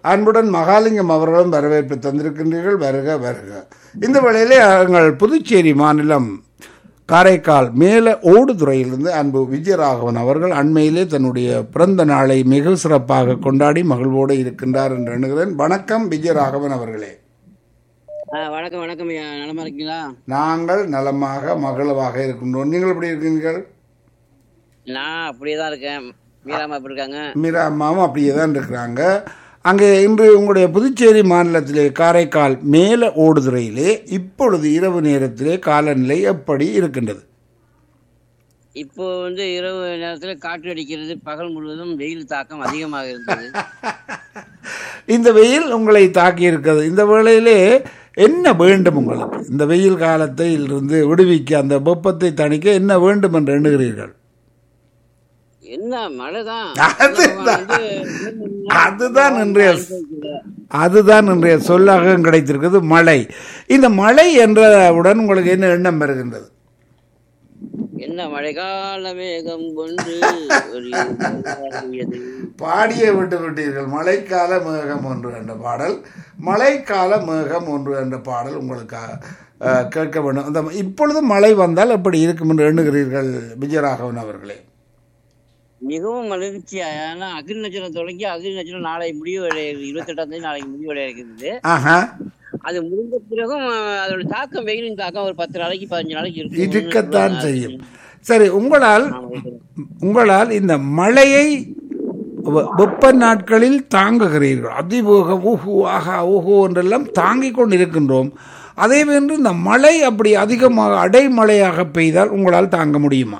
அன்புடன் மகாலிங்கம் அவர்களும் வரவேற்பு தந்திருக்கின்றீர்கள் வருக வருக இந்த வேளையிலே எங்கள் புதுச்சேரி மாநிலம் காரைக்கால் மேல ஓடுதுறையிலிருந்து அன்பு விஜயராகவன் அவர்கள் அண்மையிலே தன்னுடைய பிறந்த நாளை மிக சிறப்பாக கொண்டாடி மகிழ்வோடு இருக்கின்றார் என்று எண்ணுகிறேன் வணக்கம் விஜயராகவன் அவர்களே ஆ, வணக்கம் வணக்கம் ஐயா நலமா இருக்கீங்களா நாங்கள் நலமாக மகிழ்வாக இருக்கின்றோம் நீங்கள் எப்படி இருக்கீர்கள் நான் அப்படியே தான் இருக்கேன் மீராமா எப்படி இருக்காங்க மீரா அம்மாவும் அப்படியே தான் இருக்கிறாங்க அங்கே இன்று உங்களுடைய புதுச்சேரி மாநிலத்திலே காரைக்கால் மேல ஓடுதுறையிலே இப்பொழுது இரவு நேரத்திலே காலநிலை எப்படி இருக்கின்றது இப்போ வந்து இரவு நேரத்துல காற்று அடிக்கிறது பகல் முழுவதும் வெயில் தாக்கம் அதிகமாக இருந்தது இந்த வெயில் உங்களை தாக்கி இருக்கிறது இந்த வேளையிலே என்ன வேண்டும் உங்களுக்கு இந்த வெயில் காலத்தில் இருந்து விடுவிக்க அந்த வெப்பத்தை தணிக்க என்ன வேண்டும் என்று எண்ணுகிறீர்கள் என்ன மழைதான் அதுதான். அதுதான் இன்றைய அதுதான் இன்றைய சொல்லாக கிடைத்திருக்கிறது மழை இந்த மழை என்றவுடன் உங்களுக்கு என்ன எண்ணம் வருகின்றது என்ன மழைக்கால மேகம் கொண்டு ஒரு உயர்ந்தது. பாடியே விட்டு விட்டீர்கள் மழைக்கால மேகம் ஒன்று என்ற பாடல் மழைக்கால மேகம் ஒன்று என்ற பாடல் உங்களுக்கு அஹ், கேட்க வேண்டும் அந்த இப்பொழுது மழை வந்தால் எப்படி இருக்கும் என்று எண்ணுகிறீர்கள் விஜயராகவன் அவர்களே மிகவும் மகிழ்ச்சியா ஏன்னா அக்னி நட்சத்திரம் தொடங்கி அக்னி நட்சத்திரம் நாளை முடிவு இருபத்தி எட்டாம் தேதி நாளைக்கு முடிவடைய இருக்குது ஆஹா அது முடிந்த பிறகும் அஹ், அதோட தாக்கம் வெயிலின் தாக்கம் ஒரு பத்து நாளைக்கு பதினஞ்சு நாளைக்கு இருக்கும் இருக்கத்தான் செய்யும் சரி உங்களால் உங்களால் இந்த மழையை வெ- வெப்ப நாட்களில் தாங்குகிறீர்கள் அதிவேகம் ஊஹு ஆஹா ஊஹு என்றெல்லாம் தாங்கிக் கொண்டிருக்கின்றோம் அதே போன்று இந்த மழை அப்படி அதிகமாக அடைமழையாக பெய்தால் உங்களால் தாங்க முடியுமா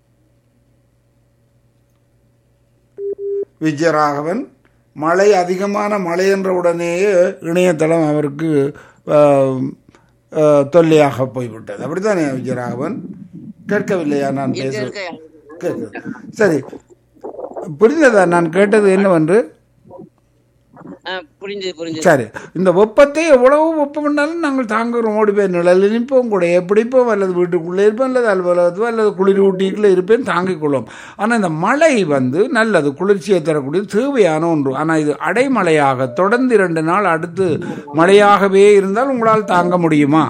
விஜயராகவன் மழை அதிகமான மழை என்ற உடனேயே இணையதளம் அவருக்கு ஆஹ், ஆஹ், தொல்லையாக போய்விட்டது அப்படித்தானே விஜயராகவன் கேட்கவில்லையா நான் பேச இருக்க கேட்குது சரி புரிந்ததா நான் கேட்டது என்னவென்று அஹ், புரிஞ்சது புரிஞ்சது சரி இந்த வெப்பத்தை எவ்வளவு வெப்பம் பண்ணாலும் நாங்கள் தாங்குகிறோம் ஓடி போய் நிழலில் நிற்போம் கூட பிடிப்போம் அல்லது வீட்டுக்குள்ளே இருப்போம் அல்லது அலுவலகத்தோ அல்லது குளிர் ஊட்டிக்குள்ளே இருப்பேன் தாங்கிக் கொள்வோம் ஆனால் இந்த மழை வந்து நல்லது குளிர்ச்சியை தரக்கூடியது தேவையான ஒன்று ஆனால் இது அடைமழையாக தொடர்ந்து இரண்டு நாள் அடுத்து மழையாகவே இருந்தால் உங்களால் தாங்க முடியுமா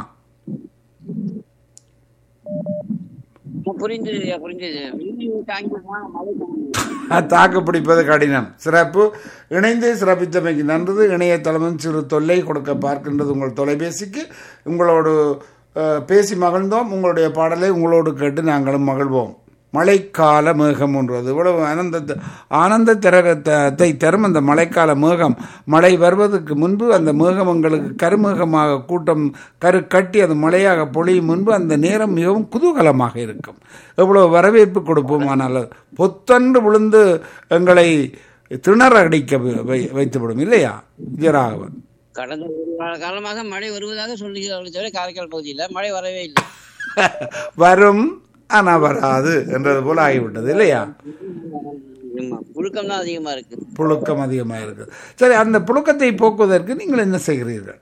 புரிஞ்சது ஐயா, புரிஞ்சது வெயில் தாங்கினா மழை தாங்கும். தாக்கு பிடிப்பது கடினம் சிறப்பு இணைந்து சிறப்பித்தமைக்கு நன்றது இணையதளமும் சிறு தொல்லை கொடுக்க பார்க்கின்றது உங்கள் தொலைபேசிக்கு உங்களோடு அஹ், பேசி மகிழ்ந்தோம் உங்களுடைய பாடலை உங்களோடு கேட்டு நாங்களும் மகிழ்வோம் மழைக்கால மேகம் ஒன்றது இவ்வளவு ஆனந்த ஆனந்த திரகத்தை தரும் அந்த மழைக்கால மேகம் மழை வருவதற்கு முன்பு அந்த மேகம் எங்களுக்கு கருமேகமாக கூட்டம் கரு கட்டி அது மழையாக பொழியும் முன்பு அந்த நேரம் மிகவும் குதூகலமாக இருக்கும் எவ்வளவு வரவேற்பு கொடுப்போம் ஆனால் பொத்தன்று விழுந்து எங்களை திணற அடிக்க வை- வைத்துவிடும் இல்லையா விஜயராகவன் கடந்த ஒரு வார காலமாக மழை வருவதாக சொல்லுகிறார்கள் தவிர காரைக்கால் பகுதியில் மழை வரவே இல்லை வரும் ஆனா வராது என்றது போல ஆகிவிட்டது இல்லையா ஆமா, புழுக்கம் தான் அதிகமா இருக்கு புழுக்கம் அதிகமாக இருக்குது சரி அந்த புழுக்கத்தை போக்குவதற்கு நீங்கள் என்ன செய்கிறீர்கள்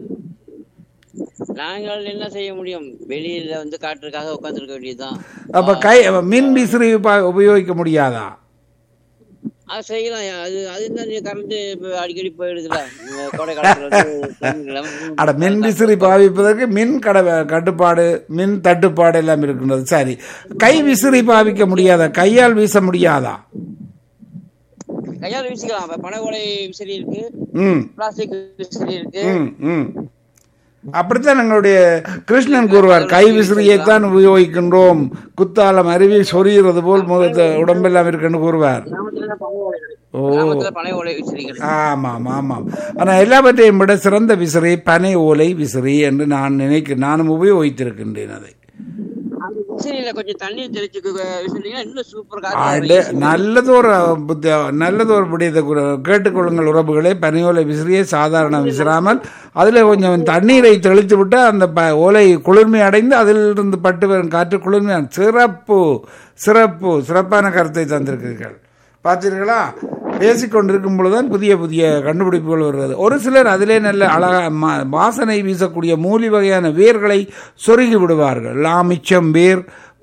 நாங்கள் என்ன செய்ய முடியும் வெளியில வந்து காற்றுக்காக உட்கார்ந்துருக்க வேண்டியதுதான் அப்ப கை மின் விசிறி உப- உபயோகிக்க முடியாதா அது செய்யலாம் அது அது தான் கரண்ட் அடிக்கடி போயிடுதுல இந்த கோடை காலத்துல வந்து தண்ணி இல்லாம அட மின் விசிறி பாவிப்பதற்கு மின் கட கட்டுப்பாடு மின் தட்டுப்பாடு எல்லாம் இருக்கின்றது சரி கை விசிறி பாவிக்க முடியாதா கையால் வீச முடியாதா கையால் வீசிக்கலாம் இப்ப பனை ஓலை விசிறி இருக்கு ம் பிளாஸ்டிக் விசிறி இருக்கு ம் ம் அப்படித்தான் எங்களுடைய கிருஷ்ணன் கூறுவார் கை விசிறியைத்தான் உபயோகிக்கின்றோம் குத்தாலம் அருவி சொரிகிறது போல் முகத்த உடம்பெல்லாம் இருக்குன்னு கூறுவார் கிராமத்துல பனை ஓலை ஓ கிராமத்துல பனை ஓலை விசிறிகள் ஆமாம் ஆமாம் ஆனால் எல்லாவற்றையும் விட சிறந்த விசிறி பனை ஓலை விசிறி என்று நான் நினைக்கிறேன் நானும் உபயோகித்திருக்கின்றேன் அதை அந்த விசிறியில கொஞ்சம் தண்ணீர் தெளிச்சு விசிறிங்கன்னா இன்னும் சூப்பர் அட, காற்று நல்லதொரு புத்தி- நல்லதொரு விடயத்தை கூற- கேட்டுக்கொள்ளுங்கள் உறவுகளே பனியோலை விசிறியை சாதாரண விசிறாமல் அதில் கொஞ்சம் தண்ணீரை தெளித்து விட்டு அந்த ப ஓலை குளிர்மை அடைந்து அதிலிருந்து பட்டு வரும் காற்று குளிர்மை சிறப்பு சிறப்பு சிறப்பான கருத்தை தந்திருக்கிறீர்கள் பார்த்தீர்களா பேசிக்கொண்டிருக்கும் பொழுதுதான் புதிய புதிய கண்டுபிடிப்புகள் வருகிறது ஒரு சிலர் அதிலே நல்ல அழகா ம- வாசனை வீசக்கூடிய மூலி வகையான வேர்களை சொருகி விடுவார்கள் லாமிச்சம் வேர்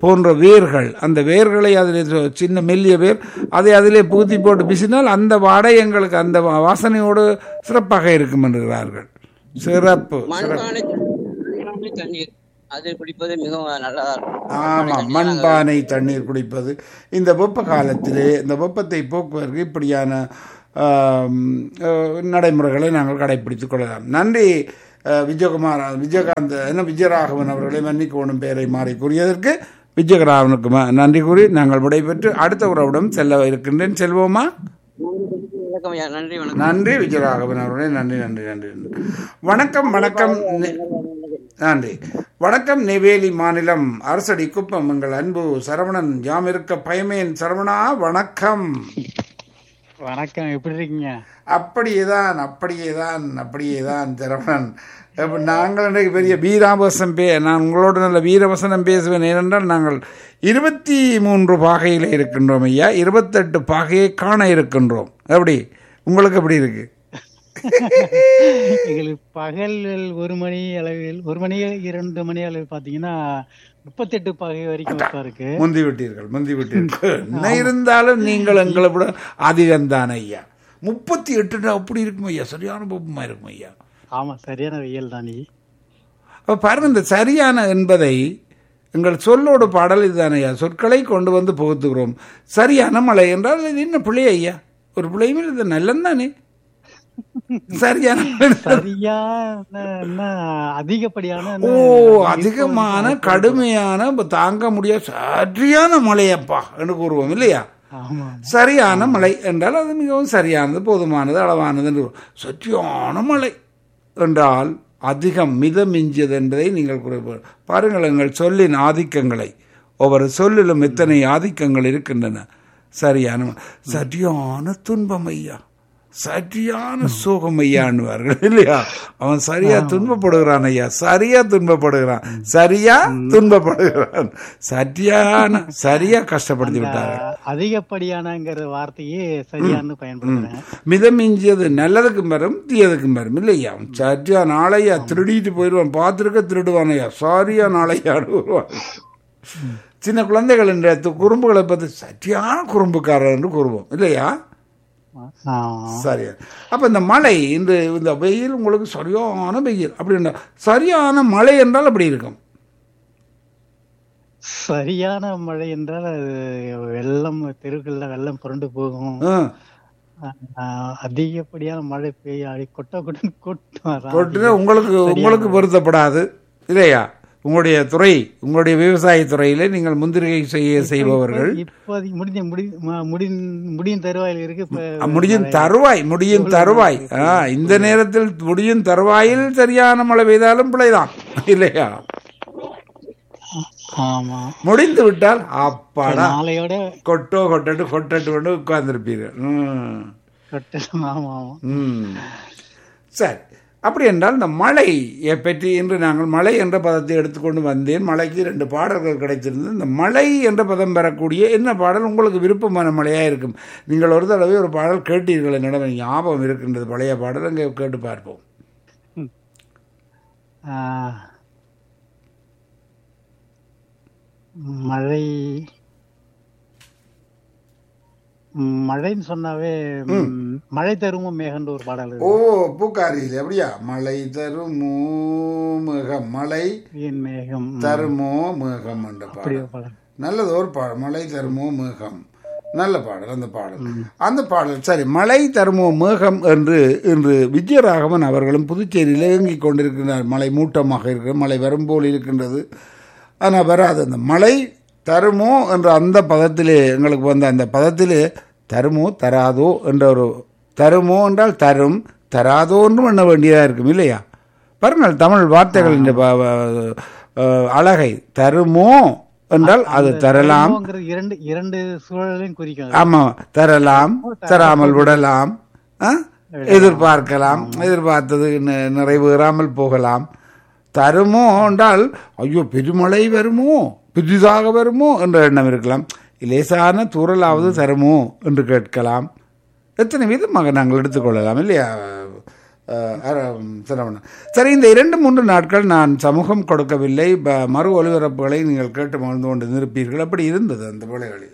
போன்ற வேர்கள் அந்த வேர்களை அதில் சொ- சின்ன மெல்லிய வேர் அதை அதிலே பூத்தி போட்டு பிசினால் அந்த வாடை எங்களுக்கு அந்த வா- வாசனையோடு சிறப்பாக இருக்கும் என்கிறார்கள் சிறப்பு சிறப்பு மண்பானை மண்பானை தண்ணீர் அது குடிப்பது மிகவும் நல்லதா இருக்கும் ஆமாம் மண்பானை தண்ணீர் குடிப்பது இந்த வெப்ப காலத்திலே இந்த வெப்பத்தை போக்குவதற்கு இப்படியான ஆம், அஹ், நடைமுறைகளை நாங்கள் கடைபிடித்துக் கொள்ளலாம் நன்றி அஹ், விஜயகுமார் விஜயகாந்த் என்ன விஜயராகவன் அவர்களை மன்னிக்கோணும் பெயரை மாறி கூறியதற்கு விஜயராகவனுக்கு ம- நன்றி கூறி நாங்கள் விடைபெற்று அடுத்த உறவிடம் செல்ல இருக்கின்றேன் செல்வோமா வணக்கம் ஐயா நன்றி வணக்கம் நன்றி விஜயராகவன் அவர்களே நன்றி நன்றி நன்றி நன்றி. வணக்கம் வணக்கம் நி- நன்றி வணக்கம் நெவேலி மாநிலம் அரசடி குப்பம் எங்கள் அன்பு சரவணன் யாம் இருக்க பயமேன் சரவணா வணக்கம் வணக்கம் எப்படி இருக்கீங்க அப்படியேதான் அப்படியேதான் அப்படியேதான் சரவணன் இப்ப நாங்கள் இன்றைக்கு பெரிய வீராவசம் பே நான் உங்களோட நல்ல வீரவசனம் பேசுவேன் ஏனென்றால் நாங்கள் இருபத்தி மூன்று பாகையில் இருக்கின்றோம் ஐயா இருபத்தெட்டு பாகையை காண இருக்கின்றோம் எப்படி உங்களுக்கு எப்படி இருக்கு எங்களுக்கு பகல் ஒரு மணி அளவில் ஒரு மணி இரண்டு மணி அளவு பாத்தீங்கன்னா முப்பத்தெட்டு பகை வரைக்கும் வெப்பம் இருக்கு முந்தி விட்டீர்கள் முந்தி விட்டீர்கள் என்ன இருந்தாலும் நீங்கள் எங்களை விட அதிகம்தான் ஐயா முப்பத்தி எட்டுனா அப்படி இருக்கும் ஐயா சரியான பொப்பமா இருக்கும் ஐயா ஆமா சரியான வெயில் தான் நீ அப்ப பாருங்க இந்த சரியான என்பதை எங்கள் சொல்லோடு பாடல் இதுதானே ஐயா சொற்களை கொண்டு வந்து புகுத்துகிறோம் சரியான மழை என்றால் இது என்ன பிள்ளை ஐயா ஒரு பிள்ளையும் இது நல்லந்தானே சரியான மழை. சரியான அதிகப்படியான ஓ அதிகமான கடுமையான இப்ப தாங்க முடியாத சரியான மழையப்பா என்று கூறுவோம் இல்லையா ஆமா சரியான மழை என்றால் அது மிகவும் சரியானது போதுமானது அளவானது என்று சற்றியான மழை என்றால் அதிகம் மிதமிஞ்சியது என்பதை நீங்கள் குறிப்பிட பாருங்கள் எங்கள் சொல்லின் ஆதிக்கங்களை ஒவ்வொரு சொல்லிலும் எத்தனை ஆதிக்கங்கள் இருக்கின்றன சரியான ம- சரியான துன்பம் ஐயா சரியான சோகம் ஐயான்னுவார்கள் இல்லையா அவன் சரியா துன்பப்படுகிறான் ஐயா சரியா துன்பப்படுகிறான் சரியா துன்பப்படுகிறான் சரியான சரியா கஷ்டப்படுத்தி விட்டார்கள் அதிகப்படியானங்கிற வார்த்தையே சரியானு பயன்படுத்துறேன் மிதமிஞ்சியது நல்லதுக்கும் வரும் தீயதுக்கும் வரும் இல்லையா அவன் சரியா நாளையா திருடிட்டு போயிடுவான் பார்த்துருக்க திருடுவான் ஐயா சாரியா நாளையாடு வருவான் சின்ன குழந்தைகள் என்ற து- குறும்புகளை பற்றி சரியான குறும்புக்காரர் என்று கூறுவோம் இல்லையா ஆ. சரி அப்ப இந்த மழை இந்த இந்த வெயில் உங்களுக்கு சரியான வெயில் அப்படின்னா சரியான மழை என்றால் அப்படி இருக்கும் சரியான மழை என்றால் அது வெள்ளம் தெருக்கள்ல வெள்ளம் புரண்டு போகும் ஆ. ஆஹ் அதிகப்படியான மழை பெய்ய அடி கொட்ட கொட்ட கொட்டும் கொட்டுனா உங்களுக்கு உங்களுக்கு பொருத்தப்படாது இல்லையா உங்களுடைய துறை உங்களுடைய விவசாய துறையில நீங்கள் முந்திரிகை செய்ய செய்பவர்கள் இப்போதைக்கு முடிஞ்ச முடி ம- முடி முடியும் தருவாயில் இருக்கு இப்ப முடியும் தருவாய் முடியும் தருவாய் ஆ, இந்த நேரத்தில் முடியும் தருவாயில் சரியான மழை பெய்தாலும் பிழைதான் இல்லையா ஆமா முடிந்து விட்டால் அப்பாடா நாளையோட கொட்டோ கொட்டட்டு கொட்டட்டு கொண்டு உட்கார்ந்துருப்பீர்கள் ம். கொட்ட ஆமா ஆமா ம் சரி அப்படி என்றால் இந்த மழையை பற்றி இன்று நாங்கள் மழை என்ற பதத்தை எடுத்துக்கொண்டு வந்தேன் மழைக்கு ரெண்டு பாடல்கள் கிடைச்சிருந்தது இந்த மழை என்ற பதம் பெறக்கூடிய என்ன பாடல் உங்களுக்கு விருப்பமான மழையாக இருக்கும் நீங்கள் ஒரு தடவை ஒரு பாடல் கேட்டீர்கள் என்னிடம் எனக்கு ஞாபகம் இருக்கின்றது பழைய பாடல் அங்கே கேட்டு பார்ப்போம் ஆஹ் மழை ம், மழைன்னு சொன்னாவே ம், மழை தருமோ மேகன்ற ஒரு பாடல் ஓ இருக்கு. பூக்காரியில் அப்படியா மழை தருமோ மேகம் மழை என் மேகம் ம், தருமோ மேகம் என்ற அப்படி பாடல் ஒரு பாடல் நல்லது ஒரு பாடல் மழை தருமோ மேகம் நல்ல பாடல் அந்த பாடல் அந்த பாடல் சரி மழை தருமோ மேகம் என்று இன்று விஜயராகவன் அவர்களும் புதுச்சேரியில் இயங்கிக் கொண்டிருக்கிறார் மழை மூட்டமாக இருக்கிற மழை வரும் போல் இருக்கின்றது ஆனால் வராது அந்த மழை தருமோ என்ற அந்த பதத்திலே எங்களுக்கு வந்த அந்த பதத்திலே தருமோ தராதோ என்ற ஒரு தருமோ என்றால் தரும் தராதோ என்றும் எண்ண வேண்டியதாக இருக்கும் இல்லையா பாருங்கள் தமிழ் வார்த்தைகளின் ப- ப- அஹ், அழகை தருமோ என்றால் அது தரலாம் தருமோங்கிறது இரண்டு இரண்டு சூழலையும் குறிக்கும் ஆமா தரலாம் தராமல் விடலாம் ஆ? எதிர்பார்க்கலாம் எதிர்பார்த்தது நி- நிறைவேறாமல் போகலாம் தருமோ என்றால் ஐயோ பெருமழை வருமோ புதிதாக வருமோ என்ற எண்ணம் இருக்கலாம் லேசான தூறலாவது தருமோ என்று கேட்கலாம் எத்தனை விதமாக நாங்கள் எடுத்துக்கொள்ளலாம் இல்லையா அஹ், அர- சரவணன் சரி இந்த இரண்டு மூன்று நாட்கள் நான் சமூகம் கொடுக்கவில்லை ப- மறு ஒலிபரப்புகளை நீங்கள் கேட்டு மகிழ்ந்து கொண்டு நிற்பீர்கள் அப்படி இருந்தது அந்த வேளைகளில்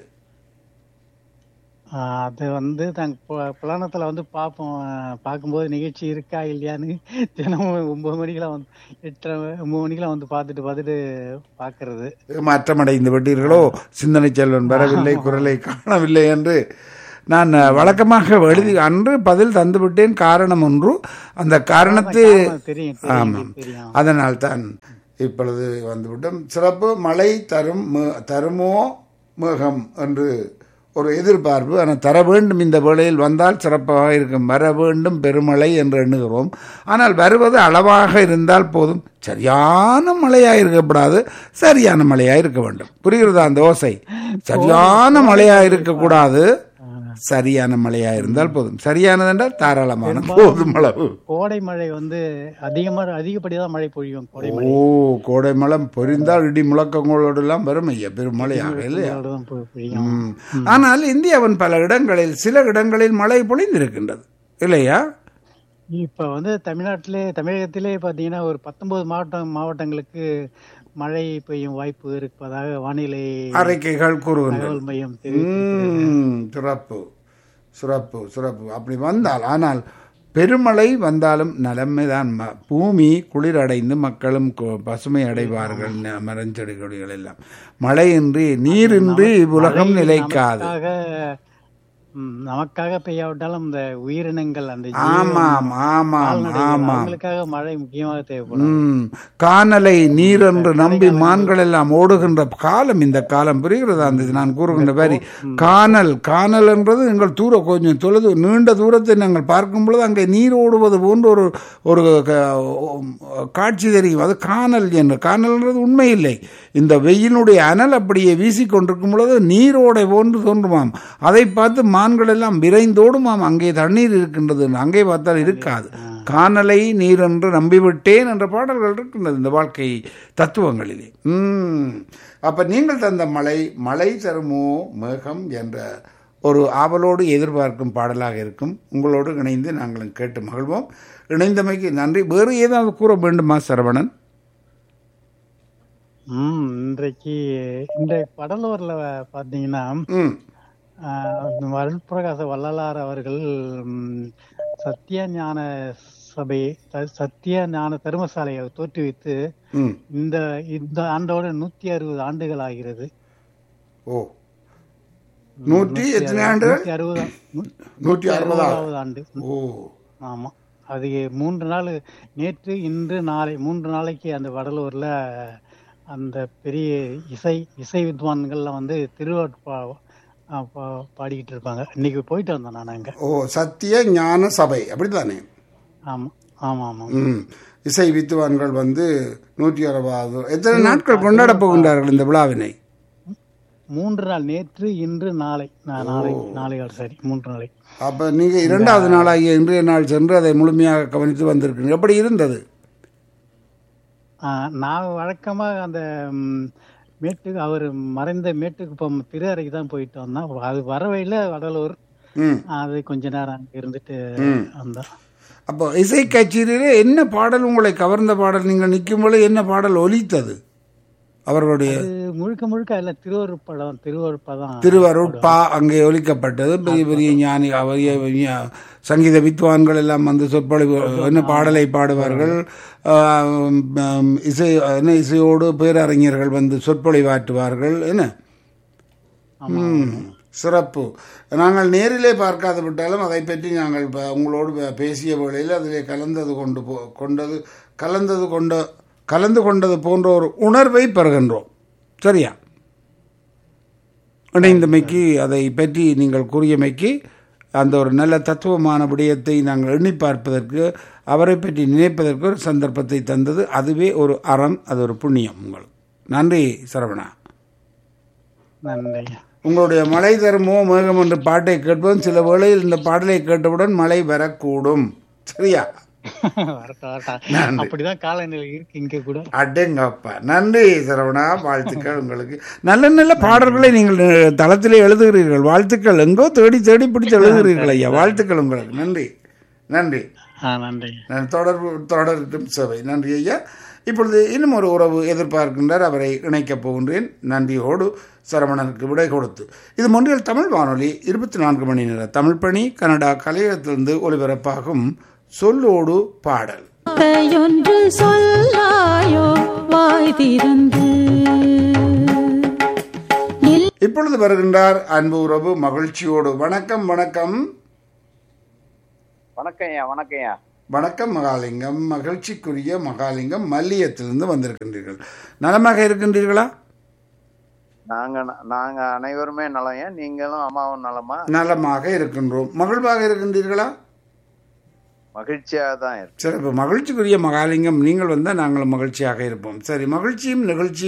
ஆஹ் அது வந்து நாங்க பு- புராணத்துல வந்து பார்ப்போம் ஆஹ் பார்க்கும்போது நிகழ்ச்சி இருக்கா இல்லையான்னு தினமும் ஒன்பது மணிக்கெல்லாம் வந்து எட்டரை ஒன்பது மணிக்கெல்லாம் வந்து பார்த்துட்டு பார்த்துட்டு பார்க்கிறது மாற்றமடைந்து விட்டீர்களோ சிந்தனை செல்வன் வரவில்லை குரலை காணவில்லை என்று நான் அஹ், வழக்கமாக எழுதி அன்று பதில் தந்து விட்டேன் காரணம் ஒன்று அந்த காரணத்தை காரணம் தெரியும் தெரியும் ஆமாம் தெரியும் அதனால் தான் இப்பொழுது வந்துவிட்டோம் சிறப்பு மழை தரும் மு- தருமோ மேகம் என்று ஒரு எதிர்பார்ப்பு ஆனால் தர வேண்டும் இந்த வேளையில் வந்தால் சிறப்பாக இருக்கும் வர வேண்டும் பெருமழை என்று எண்ணுகிறோம் ஆனால் வருவது அளவாக இருந்தால் போதும் சரியான மழையாக இருக்கக்கூடாது சரியான மழையாக இருக்க வேண்டும் புரிகிறதா அந்த ஓசை சரியான மழையாக இருக்கக்கூடாது சரியான மழையா இருந்தால் போதும் சரியானது என்றால் தாராளமான போதும் அளவு கோடை மழை வந்து அதிகமா அதிகப்படிதான் மழை பொழியும் கோடை மழை ஓ கோடை மழை பொரிந்தால் இடி முழக்கங்களோடு எல்லாம் வரும் ஐயா பெருமழையாக இல்லையா தான் பொ- பொழியும் ம். ஆனால் இந்தியாவின் பல இடங்களில் சில இடங்களில் மழை பொழிந்திருக்கின்றது இல்லையா இப்ப வந்து தமிழ்நாட்டிலே தமிழகத்திலே பாத்தீங்கன்னா ஒரு பத்தொன்பது மாவட்டம் மாவட்டங்களுக்கு மழை பெய்யும் வாய்ப்பு இருப்பதாக வானிலை அறிக்கைகள் கூறுகின்றன தகவல் மையம் தெரிவித்து ம், சிறப்பு சிறப்பு சிறப்பு அப்படி வந்தால் ஆனால் பெருமழை வந்தாலும் நலமைதான் ம- பூமி குளிரடைந்து மக்களும் கு- பசுமை அடைவார்கள் ந- மரஞ்செடி கொடிகள் எல்லாம் மழையின்றி நீரின்றி உலகம் நிலைக்காது நமக்காக ம், நமக்காக பெய்யாவிட்டாலும் இந்த உயிரினங்கள் அந்த ஆமாம் ஆமாம் கால்நடைகள், ஆமாம் அவங்களுக்காக மழை முக்கியமாக தேவைப்படும் ம் கானலை நீர் என்று நம்பி மான்கள் எல்லாம் ஓடுகின்ற காலம் இந்த காலம் புரிகிறதா அந்த இது நான் கூறுகின்ற வரி கானல் கானல் என்றது எங்கள் தூர கொஞ்சம் தொலைது நீண்ட தூரத்தை நாங்கள் பார்க்கும் பொழுது அங்கே நீர் ஓடுவது போன்ற ஒரு ஒரு க- காட்சி தெரியும் அது கானல் என்று கானல்ன்றது உண்மை இல்லை இந்த வெயிலுடைய அனல் அப்படியே வீசிக்கொண்டிருக்கும் பொழுது நீரோடை போன்று தோன்றுமாம் அதை பார்த்து மான்கள் எல்லாம் விரைந்தோடுமாம் அங்கே தண்ணீர் இருக்கின்றது அங்கே பார்த்தால் இருக்காது கானலை நீர் என்று நம்பிவிட்டேன் என்ற பாடல்கள் இருக்கின்றது இந்த வாழ்க்கை தத்துவங்களிலே ம் அப்ப நீங்கள் தந்த மழை மழை தருமோ மேகம் என்ற ஒரு ஆவலோடு எதிர்பார்க்கும் பாடலாக இருக்கும் உங்களோடு இணைந்து நாங்களும் கேட்டு மகிழ்வோம் இணைந்தமைக்கு நன்றி வேறு ஏதாவது கூற வேண்டுமா சரவணன் ம் இன்றைக்கு இந்த கடலூர்ல பாத்தீங்கன்னா ம் ஆஹ், அருள்பிரகாச வள்ளலார் அவர்கள் ம், சத்திய ஞான சபை த- சத்திய ஞான தர்மசாலையை தோற்றுவித்து ம் இந்த இந்த ஆண்டோட நூத்தி அறுபது ஆண்டுகள் ஆகிறது ஓ நூற்றி எத்தனை ஆண்டுகள் நூத்தி அறுபது நூற்றி அறுபதாவது அறுபதாவது ஆண்டு ஓ ஆமா அது மூன்று நாள் நேற்று இன்று நாளை மூன்று நாளைக்கு அந்த வடலூர்ல அந்த பெரிய இசை இசை வித்வான்கள்லாம் வந்து திருவாட்டு பா ஆ, பா- பாடிக்கிட்டு இருப்பாங்க இன்னைக்கு போயிட்டு வந்தேன் நான் அங்க ஓ சத்திய ஞான சபை அப்படித்தானே ஆமா ஆமா ஆமா ம் இசை வித்துவான்கள் வந்து நூற்றி அறுபது எத்தனை நாட்கள் கொண்டாடப் போகின்றார்கள் இந்த விழாவினை மூன்று நாள் நேற்று இன்று நாளை நா- நாளை நாளை சரி மூன்று நாளை அப்ப நீங்க இரண்டாவது நாளாகிய இன்றைய நாள் சென்று அதை முழுமையாக கவனித்து வந்திருக்கீங்க எப்படி இருந்தது ஆ, நான் வழக்கமா அந்த ம், மேட்டுக்கு அவர் மறைந்த மேட்டுக்குப்பம் திரு அறைக்கு தான் போயிட்டு வந்தேன் அது வர வழியில வடலூர் ம் அது கொஞ்ச நேரம் அங்க இருந்துட்டு ம். வந்தேன் அப்போ இசை கச்சேரியிலே என்ன பாடல் உங்களை கவர்ந்த பாடல் நீங்கள் நிற்கும் பொழுது என்ன பாடல் ஒலித்தது அவர்களுடைய அது முழுக்க முழுக்க இல்ல திருவருட் படம் திருவருட் படம் திருவருட்பா அங்கே ஒலிக்கப்பட்டது பெரிய பெரிய ஞானி அவரிய ஞா- சங்கீத வித்வான்கள் எல்லாம் வந்து சொற்பொழிவு என்ன பாடலை பாடுவார்கள் ஆம், ஆம், இசை என்ன இசையோடு பேரறிஞர்கள் வந்து சொற்பொழிவாற்றுவார்கள் என்ன ம், சிறப்பு நாங்கள் நேரிலே பார்க்காது விட்டாலும் அதை பற்றி நாங்கள் ப- உங்களோடு பே- பேசிய வேளையில் அதிலே கலந்தது கொண்டு போ கொண்டது கலந்தது கொண்ட கலந்து கொண்டது போன்ற ஒரு உணர்வை பெறுகின்றோம் சரியா இணைந்தமைக்கு அதை பற்றி நீங்கள் கூறியமைக்கு அந்த ஒரு நல்ல தத்துவமான விடயத்தை நாங்கள் எண்ணி பார்ப்பதற்கு அவரை பற்றி நினைப்பதற்கு ஒரு சந்தர்ப்பத்தை தந்தது அதுவே ஒரு அறம் அது ஒரு புண்ணியம் உங்களுக்கு நன்றி சரவணா நன்றி உங்களுடைய மழை தருமோ மேகம் என்ற பாட்டை கேட்பதும் சில வேளையில் இந்த பாடலை கேட்டவுடன் மழை வரக்கூடும் சரியா வரட்டும் வரட்டும் அப்படிதான் காலநிலை இருக்கு இங்க கூட அடேங்கப்பா நன்றி சரவணா வாழ்த்துக்கள் உங்களுக்கு நல்ல நல்ல பாடல்களை நீங்கள் அஹ், தளத்திலே எழுதுகிறீர்கள் வாழ்த்துக்கள் எங்கோ தேடி தேடி பிடிச்சு எழுதுகிறீர்கள் ஐயா வாழ்த்துக்கள் உங்களுக்கு நன்றி நன்றி ஆ நன்றி நான் தொடர்பு தொடரட்டும் சேவை நன்றி ஐயா இப்பொழுது இன்னும் ஒரு உறவு எதிர்பார்க்கின்றார் அவரை இணைக்கப் போகின்றேன் நன்றியோடு சரவணனுக்கு விடை கொடுத்து இது மொன்றியல் தமிழ் வானொலி இருபத்தி நான்கு மணி நேர தமிழ் பணி கனடா கலையகத்திலிருந்து ஒலிபரப்பாகும் சொல்லோடு பாடல் வார்த்தையொன்று சொல்லாயோ வாய் திறந்து நில் இப்பொழுது வருகின்றார் அன்பு உறவு மகிழ்ச்சியோடு வணக்கம் வணக்கம் வணக்கம்யா வணக்கம்யா வணக்கம் மகாலிங்கம் மகிழ்ச்சிக்குரிய மகாலிங்கம் மல்லியத்திலிருந்து வந்திருக்கின்றீர்கள் நலமாக இருக்கின்றீர்களா நாங்க நாங்க அனைவருமே நலம்யா நீங்களும் அம்மாவும் நலமா நலமாக இருக்கின்றோம் மகிழ்வாக இருக்கின்றீர்களா மகிழ்ச்சியா தான் இருக்கு சிறப்பு மகிழ்ச்சிக்குரிய மகாலிங்கம் நீங்கள் வந்தால் நாங்கள் மகிழ்ச்சியாக இருப்போம் சரி மகிழ்ச்சியும் நிகழ்ச்சியும்